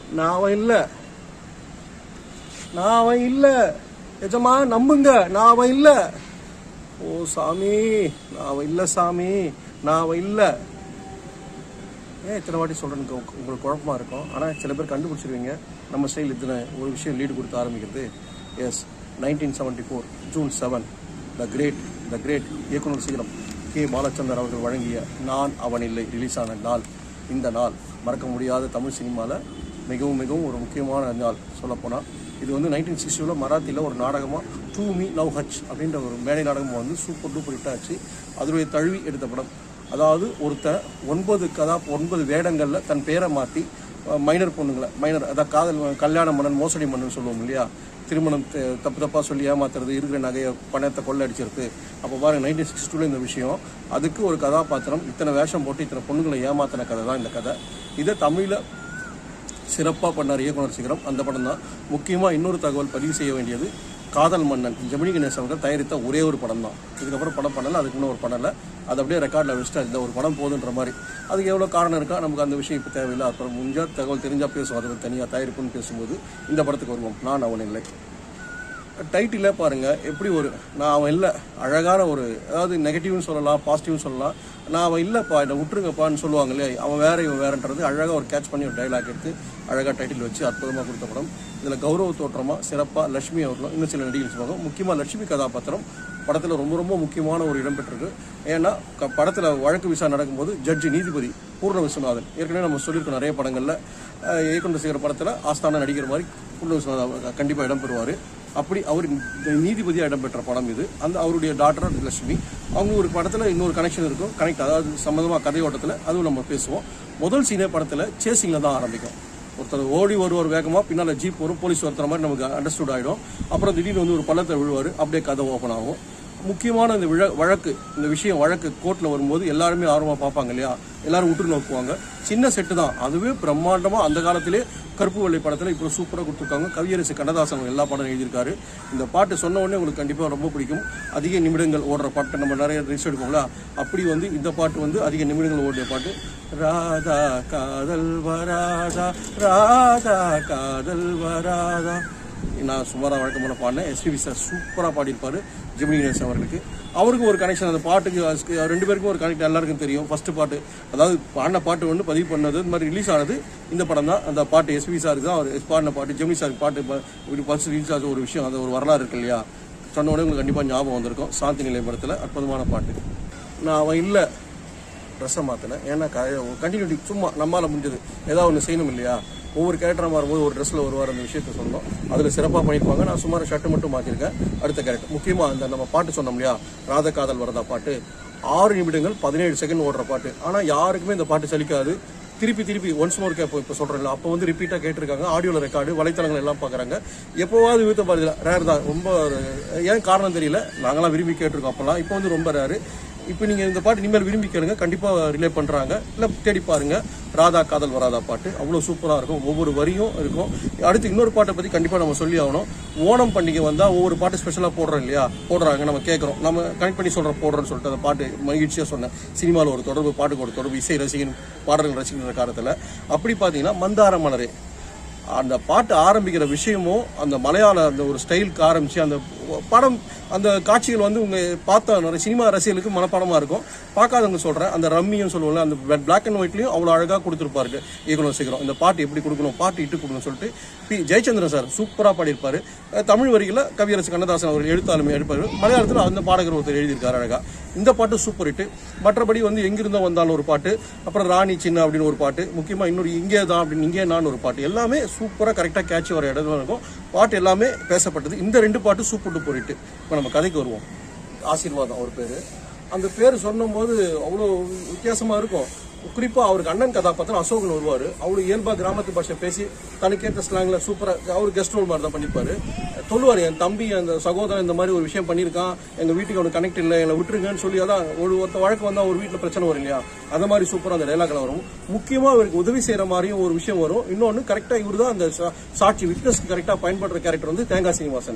நான் அவன் இல்ல நான் அவன் இல்ல எஜமா நம்புங்க நான் அவன் இல்ல ஓ சாமி நான் அவன் இல்ல சாமி நான் அவன் இல்ல ஏன் இத்தனை வாட்டி சொல்றேன்னு உங்க- உங்களுக்கு குழப்பமா இருக்கும் ஆனா சில பேர் கண்டுபிடிச்சிருவீங்க நம்ம ஸ்டைல் இத்தனை ஒரு விஷயம் லீடு கொடுத்து ஆரம்பிக்கிறது yes nineteen seventy four June seven the great the great இயக்குனர் சீக்கிரம் கே பாலச்சந்தர் அவர்கள் வழங்கிய நான் அவன் இல்லை ரிலீஸ் ஆன நாள் இந்த நாள் மறக்க முடியாத தமிழ் சினிமாவில் மிகவும் மிகவும் ஒரு முக்கியமான நாள் சொல்லப்போனால் இது வந்து நைன்டீன் சிக்ஸ்டியில் மராத்தியில் ஒரு நாடகமாக டூ மீ லவ் ஹச் அப்படின்ற ஒரு மேடை நாடகம் வந்து சூப்பர் டூப்பர் ஹிட் ஆச்சு அதனுடைய தழுவி எடுத்த படம் அதாவது ஒருத்தன் ஒன்பது கதா ஒன்பது வேடங்களில் தன் பேரை மாற்றி மைனர் பொண்ணுங்களை மைனர் அதாவது காதல் கல்யாண மன்னன் மோசடி மன்னன் சொல்லுவோம் இல்லையா திருமணம் த- தப்பு தப்பாக சொல்லி ஏமாத்துறது இருக்கிற நகையை பணத்தை கொள்ளடிச்சிருது அப்போ பாருங்க நைன்டீன் சிக்ஸ்டி டூவில் இந்த விஷயம் அதுக்கு ஒரு கதாபாத்திரம் இத்தனை வேஷம் போட்டு இத்தனை பொண்ணுங்களை ஏமாத்தின கதை தான் இந்த கதை இதை தமிழில் சிறப்பாக பண்ணார் இயக்குனர் சிகரம் அந்த படம் தான் முக்கியமாக இன்னொரு தகவல் பதிவு செய்ய வேண்டியது காதல் மன்னன் ஜெமினி கணேசன் அவர்கள் தயாரித்த ஒரே ஒரு படம் தான் இதுக்கப்புறம் படம் பண்ணல அதுக்கு இன்னும் ஒரு பண்ணல அது அப்படியே ரெக்கார்டில் வச்சுட்டு இந்த ஒரு படம் போதுன்ற மாதிரி அதுக்கு எவ்வளோ காரணம் இருக்கா நமக்கு அந்த விஷயம் இப்போ தேவையில்லை அப்புறம் முடிஞ்சா தகவல் தெரிஞ்சா பேசுவோம் அதை தனியாக தயாரிப்புன்னு பேசும்போது இந்த படத்துக்கு வருவோம் நான் அவன் இல்லை டைட்டிலே பாருங்க எப்படி ஒரு நான் அவன் இல்லை அழகான ஒரு அதாவது நெகட்டிவ்னு சொல்லலாம் பாசிட்டிவ்னு சொல்லலாம் நான் அவன் இல்லைப்பா என்னை விட்டுருங்கப்பான்னு சொல்லுவாங்க இல்லையா அவன் வேற இவன் வேறன்றது அழகாக ஒரு கேட்ச் பண்ணி ஒரு டைலாக் எடுத்து அழகாக டைட்டில் வச்சு அற்புதமாக கொடுத்த படம் இதில் கௌரவ தோற்றமாக சிறப்பாக லட்சுமி அவர்களும் இன்னும் சில நடிகர்கள் சொல்லுவாங்க முக்கியமாக லட்சுமி கதாபாத்திரம் படத்தில் ரொம்ப ரொம்ப முக்கியமான ஒரு இடம் பெற்றிருக்கு ஏன்னா க- படத்தில் வழக்கு விசாரணை நடக்கும்போது ஜட்ஜி நீதிபதி பூர்ண விஸ்வநாதன் ஏற்கனவே நம்ம சொல்லியிருக்கோம் நிறைய படங்களில் இயக்குனர் செய்கிற படத்தில் ஆஸ்தான நடிக்கிற மாதிரி பூர்ண விஸ்வநாதன் கண்டிப்பாக இடம் பெறுவார் அப்படி அவர் நீதிபதியாக இடம்பெற்ற படம் இது அந்த அவருடைய டாக்டர் லட்சுமி அவங்க ஒரு படத்தில் இன்னொரு கனெக்ஷன் இருக்கும் கனெக்ட் அதாவது சம்மந்தமாக கதை ஓட்டத்தில் அதுவும் நம்ம பேசுவோம் முதல் சீனே படத்தில் சேசிங்கில் தான் ஆரம்பிக்கும் ஒருத்தர் ஓடி வருவார் வேகமாக பின்னால் ஜீப் வரும் போலீஸ் ஒருத்தர மாதிரி நமக்கு அண்டர்ஸ்டுட் ஆகிடும் அப்புறம் திடீர்னு வந்து ஒரு பள்ளத்தை விழுவார் அப்படியே கதை ஓப்பன் ஆகும் முக்கியமான இந்த விழ வழக்கு இந்த விஷயம் வழக்கு கோர்ட்டில் வரும்போது எல்லாருமே ஆர்வமாக பார்ப்பாங்க இல்லையா எல்லாரும் உற்று நோக்குவாங்க சின்ன செட்டு தான் அதுவே பிரம்மாண்டமாக அந்த காலத்திலே கருப்பு வெள்ளை படத்தில் இப்போ சூப்பராக கொடுத்துருக்காங்க கவியரசு கண்ணதாசன் அவங்க எல்லா படம் எழுதியிருக்காரு இந்த பாட்டு சொன்ன உடனே உங்களுக்கு கண்டிப்பாக ரொம்ப பிடிக்கும் அதிக நிமிடங்கள் ஓடுற பாட்டு நம்ம நிறைய ரிசர்ச் எடுப்போம்ல அப்படி வந்து இந்த பாட்டு வந்து அதிக நிமிடங்கள் ஓடிய பாட்டு ராதா காதல் வராதா ராதா காதல் வராதா நான் சுமாராக வழக்கமான பாடினேன் எஸ்பிபி சார் சூப்பராக பாடியிருப்பாரு ஜெமினி கணேசன் அவர்களுக்கு அவருக்கும் ஒரு கனெக்ஷன் அந்த பாட்டுக்கு அதுக்கு ரெண்டு பேருக்கும் ஒரு கனெக்ட் எல்லாருக்கும் தெரியும் ஃபர்ஸ்ட் பாட்டு அதாவது பாடின பாட்டு வந்து பதிவு பண்ணது இந்த மாதிரி ரிலீஸ் ஆனது இந்த படம் தான் அந்த பாட்டு எஸ்பி சாருக்கு தான் அவர் பாடின பாட்டு ஜெமினி சாருக்கு பாட்டு ப- இப்படி ஃபர்ஸ்ட் ரிலீஸ் ஆகுது ஒரு விஷயம் அது ஒரு வரலாறு இருக்கு இல்லையா சொன்ன உடனே உங்களுக்கு கண்டிப்பாக ஞாபகம் வந்திருக்கும் சாந்தி நிலையம் படத்தில் அற்புதமான பாட்டு நான் அவன் இல்லை ட்ரெஸ்ஸை மாற்றினேன் ஏன்னா கண்டினியூட்டி சும்மா நம்மளால் முடிஞ்சது ஏதாவது ஒன்று செய்யணும் இல்லையா ஒவ்வொரு கேரக்டராக மாறும்போது ஒரு ட்ரெஸ்ஸில் வருவார் அந்த விஷயத்த சொன்னோம் அதில் சிறப்பாக பண்ணியிருப்பாங்க நான் சுமார் ஷர்ட்டு மட்டும் மாற்றிருக்கேன் அடுத்த கேரக்டர் முக்கியமாக அந்த நம்ம பாட்டு சொன்னோம் இல்லையா ராத காதல் வரதா பாட்டு ஆறு நிமிடங்கள் பதினேழு செகண்ட் ஓடுற பாட்டு ஆனால் யாருக்குமே இந்த பாட்டு சலிக்காது திருப்பி திருப்பி ஒன்ஸ் மோர் கேட்போம் இப்போ சொல்கிறேன்ல அப்போ வந்து ரிப்பீட்டாக கேட்டிருக்காங்க ஆடியோவில் ரெக்கார்டு வலைத்தளங்கள் எல்லாம் பார்க்குறாங்க எப்போவாது வீட்டை பாருதில்ல ரேர் தான் ரொம்ப ஏன் காரணம் தெரியல நாங்களாம் விரும்பி கேட்டிருக்கோம் அப்போல்லாம் இப்போ வந்து ரொம்ப ரேரு இப்போ நீங்கள் இந்த பாட்டு இனிமேல் விரும்பி கேளுங்க கண்டிப்பாக ரிலே பண்ணுறாங்க இல்லை தேடி பாருங்க ராதா காதல் வராதா பாட்டு அவ்வளோ சூப்பராக இருக்கும் ஒவ்வொரு வரியும் இருக்கும் அடுத்து இன்னொரு பாட்டை பற்றி கண்டிப்பாக நம்ம சொல்லி ஆகணும் ஓணம் பண்டிகை வந்தால் ஒவ்வொரு பாட்டு ஸ்பெஷலாக போடுறோம் இல்லையா போடுறாங்க நம்ம கேட்குறோம் நம்ம கனெக்ட் பண்ணி சொல்கிற போடுறோன்னு சொல்லிட்டு அந்த பாட்டு மகிழ்ச்சியாக சொன்னேன் சினிமாவில் ஒரு தொடர்பு பாட்டுக்கு ஒரு தொடர்பு இசை ரசிகன் பாடல்கள் ரசிக்கிற காலத்தில் அப்படி பார்த்தீங்கன்னா மந்தார மலரே அந்த பாட்டு ஆரம்பிக்கிற விஷயமும் அந்த மலையாள அந்த ஒரு ஸ்டைலுக்கு ஆரம்பிச்சு அந்த படம் அந்த காட்சிகள் வந்து உங்க பார்த்த நிறைய சினிமா ரசிகர்களுக்கு மனப்பாடமா இருக்கும் பார்க்காதவங்க சொல்றேன் அந்த ரம்மியும் சொல்லுவாங்க அந்த பிளாக் அண்ட் ஒயிட்லயும் அவ்வளோ அழகா கொடுத்துருப்பாரு இயக்குனர் சீக்கிரம் இந்த பாட்டு எப்படி கொடுக்கணும் பாட்டு இட்டு கொடுக்கணும் சொல்லிட்டு பி ஜெயச்சந்திரன் சார் சூப்பரா பாடியிருப்பாரு அஹ் தமிழ் வரிகளை கவியரசு கண்ணதாசன் அவர் எழுத்தாலுமே எடுப்பாரு மலையாளத்தில் அந்த பாடகர் ஒருத்தர் எழுதியிருக்காரு அழகா இந்த பாட்டு சூப்பர் ஹிட் மற்றபடி வந்து எங்கிருந்தோ வந்தாலும் ஒரு பாட்டு அப்புறம் ராணி சின்ன அப்படின்னு ஒரு பாட்டு முக்கியமா இன்னொரு இங்கே தான் அப்படின்னு இங்கே நான் ஒரு பாட்டு எல்லாமே சூப்பரா கரெக்டா கேட்ச் வர இடத்துல இருக்கும் பாட்டு எல்லாமே பேசப்பட்டது இந்த ரெண்டு பாட்டு சூப்பர் டூப்பர் ஹிட் இப்போ நம்ம கதைக்கு வருவோம் ஆசீர்வாதம் அவர் பேரு அந்த பேர் சொன்னும்போது அவ்வளோ வித்தியாசமா இருக்கும் குறிப்பா அவருக்கு அண்ணன் கதாபாத்திரம் அசோகன் வருவாரு அவரு இயல்பா கிராமத்து பாஷை பேசி தனக்கேற்ற ஸ்லாங்ல சூப்பரா அவர் கெஸ்ட் ரோல் மாதிரி தான் பண்ணிப்பாரு சொல்லுவாரு என் தம்பி அந்த சகோதரன் இந்த மாதிரி ஒரு விஷயம் பண்ணியிருக்கான் எங்க வீட்டுக்கு அவனுக்கு கனெக்ட் இல்லை என்னை விட்டுருங்கன்னு சொல்லி அதான் ஒரு ஒருத்த வழக்கு வந்தா ஒரு வீட்டுல பிரச்சனை வரும் இல்லையா அந்த மாதிரி சூப்பரா அந்த டைலாக்ல வரும் முக்கியமா இவருக்கு உதவி செய்யற மாதிரியும் ஒரு விஷயம் வரும் இன்னொன்னு கரெக்டா இவர் தான் அந்த சா- சாட்சி விட்னஸ் கரெக்டா பயன்படுற கேரக்டர் வந்து தேங்காய் சீனிவாசன்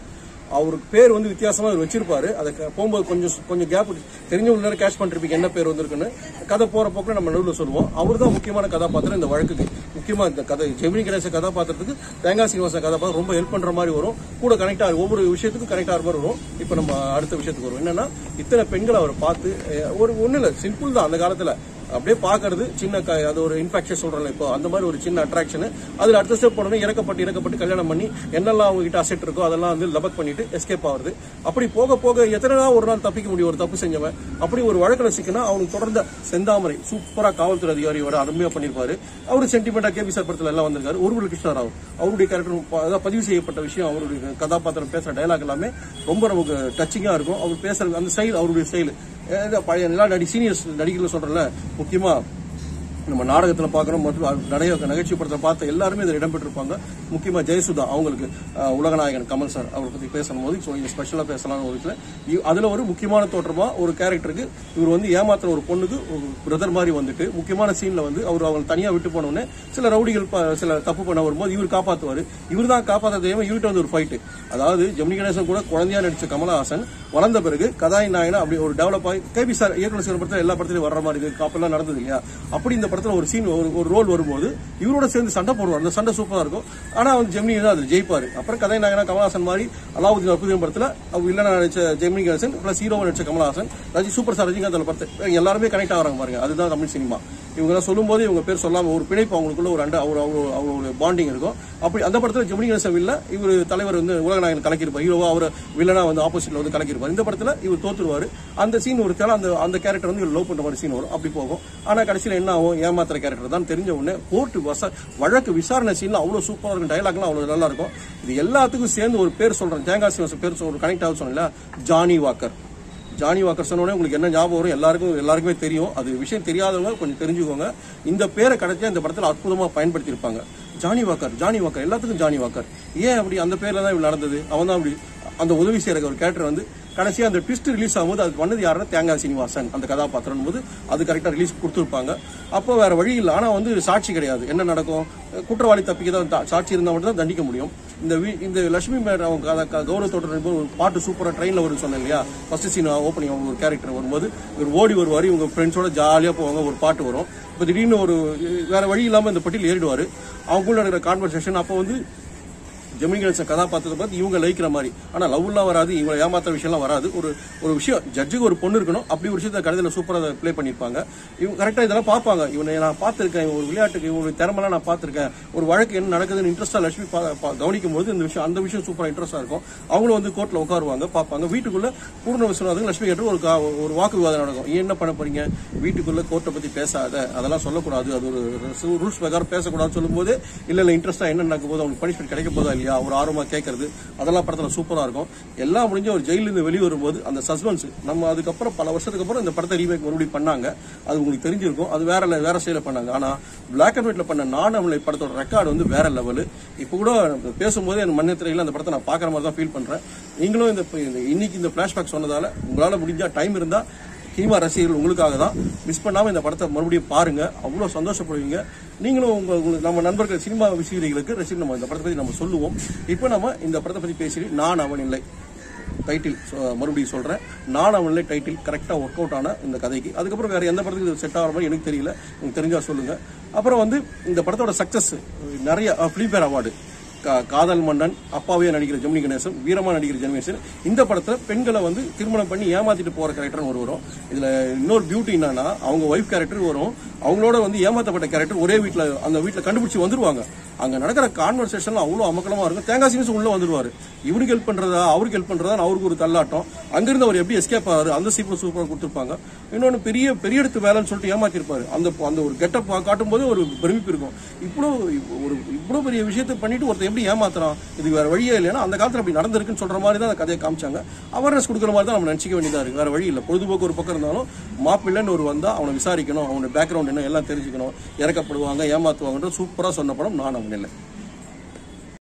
அவருக்கு பேர் வந்து வித்தியாசமா அவர் வச்சிருப்பாரு அதை க- போகும்போது கொஞ்சம் கொஞ்சம் கேப் தெரிஞ்சவங்க நேரம் கேஷ் பண்ணிருப்பீங்க என்ன பேர் வந்திருக்குன்னு கதை போற போக்குல நம்ம நடுவில் சொல்லுவோம் அவர் தான் முக்கியமான கதாபாத்திரம் இந்த வழக்குக்கு முக்கியமா இந்த கதை ஜெமினி கணேச கதாபாத்திரத்துக்கு தேங்காய் சீனிவாசன் கதாபாத்திரம் ரொம்ப ஹெல்ப் பண்ற மாதிரி வரும் கூட கனெக்ட் ஆகும் ஒவ்வொரு விஷயத்துக்கும் கனெக்ட் ஆகிற மாதிரி வரும் இப்போ நம்ம அடுத்த விஷயத்துக்கு வரும் என்னன்னா இத்தனை பெண்களை அவர் பார்த்து அஹ், ஒரு ஒண்ணு இல்ல சிம்பிள் தான் அந்த காலத்துல அப்படியே பாக்குறது சின்ன க- அது ஒரு இன்ஃபெக்ஷன் சொல்றேன் இப்போ அந்த மாதிரி ஒரு சின்ன அட்ராக்ஷன் அதுல அடுத்த ஸ்டெப் போனோம் இறக்கப்பட்டு இறக்கப்பட்டு கல்யாணம் பண்ணி என்னெல்லாம் அவங்க கிட்ட அசெட் இருக்கோ அதெல்லாம் வந்து லபக் பண்ணிட்டு எஸ்கேப் ஆகுது அப்படி போக போக எத்தனை நாள் ஒரு நாள் தப்பிக்க முடியும் ஒரு தப்பு செஞ்சவன் அப்படி ஒரு வழக்கில் சிக்கினா அவனுக்கு தொடர்ந்த செந்தாமரை சூப்பரா காவல்துறை அதிகாரியோட அருமையா பண்ணிருப்பாரு அவரு சென்டிமெண்டா கேபி சார் படத்துல எல்லாம் வந்திருக்காரு ஒரு கிருஷ்ணராவ் அவருடைய கேரக்டர் அதாவது பதிவு செய்யப்பட்ட விஷயம் அவருடைய கதாபாத்திரம் பேசுற டயலாக் எல்லாமே ரொம்ப நமக்கு டச்சிங்கா இருக்கும் அவர் பேசுறது அந்த ஸ்டைல் அவருடைய ஸ்டைல் பழைய எல்லா நடி சீனியர்ஸ் நடிகர்கள் சொல்றேன்ல முக்கியமா நம்ம நாடகத்தில் பார்க்குறோம் மற்றும் நிறைய நகைச்சுவை படத்தை பார்த்த எல்லாருமே இதில் இடம்பெற்றிருப்பாங்க முக்கியமாக ஜெயசுதா அவங்களுக்கு அஹ், உலகநாயகன் கமல் சார் அவரை பற்றி பேசும்போது ஸோ இது ஸ்பெஷலாக பேசலாம்னு ஒரு இதில் அதில் ஒரு முக்கியமான தோற்றமாக ஒரு கேரக்டருக்கு இவர் வந்து ஏமாத்துற ஒரு பொண்ணுக்கு ஒரு பிரதர் மாதிரி வந்துட்டு முக்கியமான சீனில் வந்து அவர் அவங்க தனியாக விட்டு போன உடனே சில ரவுடிகள் ப- சில தப்பு பண்ண வரும்போது இவர் காப்பாற்றுவார் இவர் தான் காப்பாற்ற தெரியாம இவர்கிட்ட வந்து ஒரு ஃபைட்டு அதாவது ஜெமினி கணேசன் கூட குழந்தையா நடிச்ச கமலஹாசன் வளர்ந்த பிறகு கதாநாயகனா அப்படி ஒரு டெவலப் ஆகி கேபி சார் இயக்குனர் சில படத்தில் எல்லா படத்துலையும் வர்ற மாதிரி இது காப்பெல்லாம் நடந்தது இல்லையா அப்படி இந்த படத்துல ஒரு சீன் ஒரு ஒரு ரோல் வரும்போது இவரோட சேர்ந்து சண்டை போடுவார் அந்த சண்டை சூப்பரா இருக்கும் ஆனா வந்து ஜெமினி தான் அதில் ஜெயிப்பாரு அப்புறம் கதாநாயகனா கமலஹாசன் மாதிரி அலாவுதீன் அற்புதம் படத்துல அவர் இல்லைனா நடிச்ச ஜெமினி கணேசன் பிளஸ் ஹீரோவா நடிச்ச கமலஹாசன் ரஜி சூப்பர் ஸ்டார் ரஜினிகாந்த் அதில் படத்தை எல்லாருமே கனெக்ட் ஆகிறாங்க பாருங்க அதுதான் தமிழ் சினிமா இவங்க சொல்லும்போது இவங்க பேர் சொல்லாம ஒரு பிணைப்பு அவங்களுக்குள்ள ஒரு அண்டை அவர் அவர் அவரோட பாண்டிங் இருக்கும் அப்படி அந்த படத்துல ஜெமினி கணேசன் வில்ல இவர் தலைவர் வந்து உலகநாயகன் கலக்கிருப்பார் ஹீரோவா அவர் வில்லனா வந்து ஆப்போசிட்ல வந்து கலக்கிருப்பார் இந்த படத்துல இவர் தோத்துருவாரு அந்த சீன் ஒரு தேவை அந்த அந்த கேரக்டர் வந்து இவர் லவ் பண்ற மாதிரி சீன் வரும் அப்படி போகும் ஆனா கடைசியில என்ன ஆகும் ஏமாத்துற கேரக்டர் தான் தெரிஞ்ச உடனே கோர்ட்டு வச வழக்கு விசாரணை சீன்ல அவ்வளவு சூப்பரா இருக்கும் டைலாக்லாம் அவ்வளவு நல்லா இருக்கும் இது எல்லாத்துக்கும் சேர்ந்து ஒரு பேர் சொல்றேன் தேங்காய் சிவசம் பேர் சொல்~ ஒரு கனெக்ட் ஆகும் சொன்னல ஜானி வாக்கர் ஜானி வாக்கர் சொன்னோடனே உங்களுக்கு என்ன ஞாபகம் வரும் எல்லாருக்கும் எல்லாருக்குமே தெரியும் அது விஷயம் தெரியாதவங்க கொஞ்சம் தெரிஞ்சுக்கோங்க இந்த பேரை கிடைச்சா இந்த படத்தில் அற்புதமாக பயன்படுத்தியிருப்பாங்க ஜானி வாக்கர் ஜானி வாக்கர் எல்லாத்துக்கும் ஜானி வாக்கர் ஏன் அப்படி அந்த பேர்ல தான் இப்படி நடந்தது அவன் தான் அப்படி அந்த உதவி செய்யற ஒரு கேரக்டர் வந்து கடைசியா அந்த ட்விஸ்ட் ரிலீஸ் ஆகும்போது அது பண்ணது யாருன்னா தேங்காய் சீனிவாசன் அந்த கதாபாத்திரம் போது அது கரெக்டாக ரிலீஸ் கொடுத்துருப்பாங்க அப்போ வேற வழி இல்லை ஆனால் வந்து சாட்சி கிடையாது என்ன நடக்கும் குற்றவாளி தப்பிக்க தான் தா- சாட்சி இருந்தால் மட்டும் தான் தண்டிக்க முடியும் இந்த வீ இந்த லட்சுமி மேடம் அவங்க கத- க- கௌரவத்தோட நடிப்பு ஒரு பாட்டு சூப்பராக ட்ரெயினில் வருது சொன்னேன் இல்லையா ஃபர்ஸ்ட் சீன் ஓப்பனிங் அவங்க ஒரு கேரக்டர் வரும்போது இவர் ஓடி வருவார் இவங்க ஃப்ரெண்ட்ஸோட ஜாலியாக போவாங்க ஒரு பாட்டு வரும் இப்போ திடீர்னு ஒரு வேற வழி இல்லாமல் இந்த பட்டியல் ஏறிடுவார் அவங்களுக்குள்ள நடக்கிற கான்வர்சேஷன் அப்போ வந்து ஜெமினி கணேசன் கதாபாத்திரத்தை பார்த்து இவங்க லைக்கிற மாதிரி ஆனா லவ்லாம் வராது இவங்க ஏமாத்துற விஷயம்லாம் வராது ஒரு ஒரு விஷயம் ஜட்ஜுக்கு ஒரு பொண்ணு இருக்கணும் அப்படி ஒரு விஷயத்தை கடைசியில் சூப்பராக ப்ளே பண்ணியிருப்பாங்க இவங்க கரெக்டாக இதெல்லாம் பார்ப்பாங்க இவனை நான் பார்த்துருக்கேன் இவன் ஒரு விளையாட்டுக்கு இவனுடைய திறமெல்லாம் நான் பார்த்துருக்கேன் ஒரு வழக்கு என்ன நடக்குதுன்னு இன்ட்ரெஸ்டாக லட்சுமி பா- பா- கவனிக்கும் போது இந்த விஷயம் அந்த விஷயம் சூப்பராக இன்ட்ரெஸ்டாக இருக்கும் அவங்களும் வந்து கோர்ட்டில் உட்காருவாங்க பார்ப்பாங்க வீட்டுக்குள்ள பூர்ண விஸ்வநாதன் லட்சுமி கேட்டு ஒரு கா- ஒரு வாக்கு விவாதம் நடக்கும் ஏன் என்ன பண்ண போறீங்க வீட்டுக்குள்ள கோர்ட்டை பத்தி பேசாத அதெல்லாம் சொல்லக்கூடாது அது ஒரு ரூல்ஸ் பிரகாரம் பேசக்கூடாதுன்னு சொல்லும்போது இல்ல இல்ல இன்ட்ரெஸ்டா என்ன நடக்க போது அவங்களுக்கு பனிஷ்மெண்ட் கிடைக்க போதா இல்லையா ஒரு ஆர்வமா கேட்கறது அதெல்லாம் படத்துல சூப்பரா இருக்கும் எல்லாம் முடிஞ்சு ஒரு ஜெயில இருந்து வெளியே வரும்போது அந்த சஸ்பென்ஸ் நம்ம அதுக்கப்புறம் பல வருஷத்துக்கு அப்புறம் இந்த படத்தை ரீமேக் மறுபடியும் பண்ணாங்க அது உங்களுக்கு தெரிஞ்சிருக்கும் அது வேற le- வேற ஸ்டைல பண்ணாங்க ஆனா பிளாக் அண்ட் ஒயிட்ல பண்ண நானமலை படத்தோட ரெக்கார்டு வந்து வேற லெவல் இப்போ கூட பேசும்போது என் மண்ணத்திரையில் அந்த படத்தை நான் பார்க்குற மாதிரி தான் ஃபீல் பண்றேன் நீங்களும் இந்த இந்த- இன்னைக்கு இந்த ஃபிளாஷ்பேக் சொன்னதால உங்களால முடிஞ்சா டைம் இருந்தா சினிமா ரசிகர்கள் உங்களுக்காக தான் மிஸ் பண்ணாம இந்த படத்தை மறுபடியும் பாருங்க அவ்வளோ சந்தோஷப்படுவீங்க நீங்களும் உங்க உங்களுக்கு நம்ம நண்பர்கள் சினிமா விசிகர்களுக்கு ரசிகர் நம்ம இந்த படத்தை பத்தி நம்ம சொல்லுவோம் இப்போ நம்ம இந்த படத்தை பத்தி பேசி நான் அவன் இல்லை டைட்டில் மறுபடியும் சொல்றேன் நான் அவன்ல டைட்டில் கரெக்டா ஒர்க் அவுட் ஆன இந்த கதைக்கு அதுக்கப்புறம் வேற எந்த படத்துக்கு இது செட் ஆகிற மாதிரி எனக்கு தெரியல உங்களுக்கு தெரிஞ்சா சொல்லுங்க அப்புறம் வந்து இந்த படத்தோட சக்சஸ் நிறைய ஃபிலிம்பேர் அவார்டு கா- காதல் மன்னன் அப்பாவே நடிக்கிற ஜெமினி கணேசன் வீரமா நடிக்கிற ஜெமினி கணேசன் இந்த படத்துல பெண்களை வந்து திருமணம் பண்ணி ஏமாத்திட்டு போற கேரக்டர் ஒரு வரும் இதுல இன்னொரு பியூட்டி என்னன்னா அவங்க ஒய்ஃப் கேரக்டர் வரும் அவங்களோட வந்து ஏமாத்தப்பட்ட கேரக்டர் ஒரே வீட்ல அந்த வீட்ல கண்டுபிடிச்சு வந்துருவாங்க அங்க நடக்கிற கான்வர்சேஷன் அவ்வளவு அமக்கலமா இருக்கும் தேங்காய் சீனிஸ் உள்ள வந்துருவாரு இவருக்கு ஹெல்ப் பண்றதா அவருக்கு ஹெல்ப் பண்றதா அவருக்கு ஒரு தள்ளாட்டம் அங்கிருந்து அவர் எப்படி எஸ்கேப் ஆகாரு அந்த சீப்பர் சூப்பரா கொடுத்துருப்பாங்க இன்னொன்னு பெரிய பெரிய இடத்து வேலைன்னு சொல்லிட்டு ஏமாத்திருப்பாரு அந்த அந்த ஒரு கெட்டப் காட்டும் போது ஒரு பிரமிப்பு இருக்கும் இவ்வளோ ஒரு இவ்வளோ பெரிய விஷயத்தை பண்ணிட்டு ஒருத்தன் எப்படி ஏமாத்துறான் இது வேற வழியே இல்லைன்னா அந்த காலத்துல அப்படி நடந்திருக்குன்னு சொல்ற மாதிரி தான் அந்த கதையை காமிச்சாங்க அவேர்னஸ் கொடுக்குற மாதிரி தான் நம்ம நினைச்சிக்க வேண்டியதா இருக்கு வேற வழி இல்லை பொழுதுபோக்கு ஒரு பக்கம் இருந்தாலும் மாப்பிள்ளைன்னு ஒரு வந்தா அவனை விசாரிக்கணும் அவனோட பேக்ரவுண்ட் என்ன எல்லாம் தெரிஞ்சுக்கணும் இறக்கப்படுவாங்க ஏமாத்துவாங்கன்ற சூப்பரா சொன்ன படம் நான் அவன் இல்லை